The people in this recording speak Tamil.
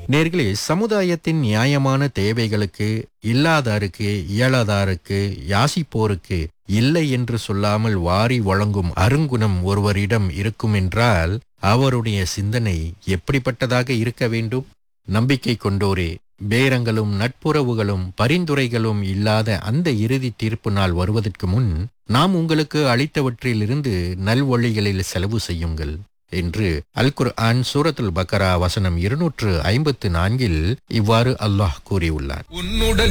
நேர்களே சமுதாயத்தின் நியாயமான தேவைகளுக்கு இல்லாதாருக்கு இயலாதாருக்கு யாசிப்போருக்கு இல்லை என்று சொல்லாமல் வாரி வழங்கும் அருங்குணம் ஒருவரிடம் இருக்கும் என்றால் அவருடைய சிந்தனை எப்படிப்பட்டதாக இருக்க வேண்டும் நம்பிக்கை கொண்டோரே பேரங்களும் நட்புறவுகளும் பரிந்துரைகளும் இல்லாத அந்த இறுதி தீர்ப்பு நாள் வருவதற்கு முன் நாம் உங்களுக்கு அளித்தவற்றிலிருந்து நல்வழிகளில் செலவு செய்யுங்கள் என்று அல் குர்ஆன் சூரத்துல் பக்கரா வசனம் இருநூற்று ஐம்பத்து நான்கில் இவ்வாறு அல்லாஹ் கூறியுள்ளார் உன்னுடன்